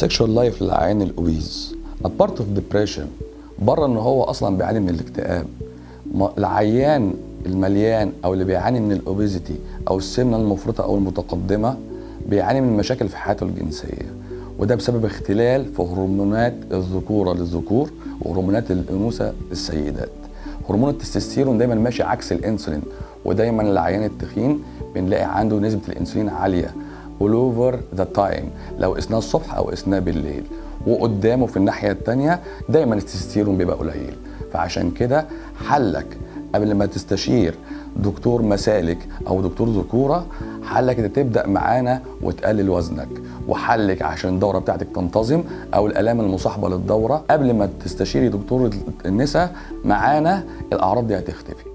السكشوال لايف للعيان الاوبيز بارت اوف ديبريشن بره ان هو اصلا بيعاني من الاكتئاب ما- العيان المليان او اللي بيعاني من الاوبيزيتي او السمنه المفرطه او المتقدمه بيعاني من مشاكل في حياته الجنسيه وده بسبب اختلال في هرمونات الذكوره للذكور وهرمونات الانوثه للسيدات هرمون التستوستيرون دايما ماشي عكس الانسولين ودايما العيان التخين بنلاقي عنده نسبه الانسولين عاليه all over the time لو قسناه الصبح او قسناه بالليل وقدامه في الناحيه الثانيه دايما التستوستيرون بيبقى قليل فعشان كده حلك قبل ما تستشير دكتور مسالك او دكتور ذكوره حلك انت تبدا معانا وتقلل وزنك وحلك عشان الدوره بتاعتك تنتظم او الالام المصاحبه للدوره قبل ما تستشيري دكتور النساء معانا الاعراض دي هتختفي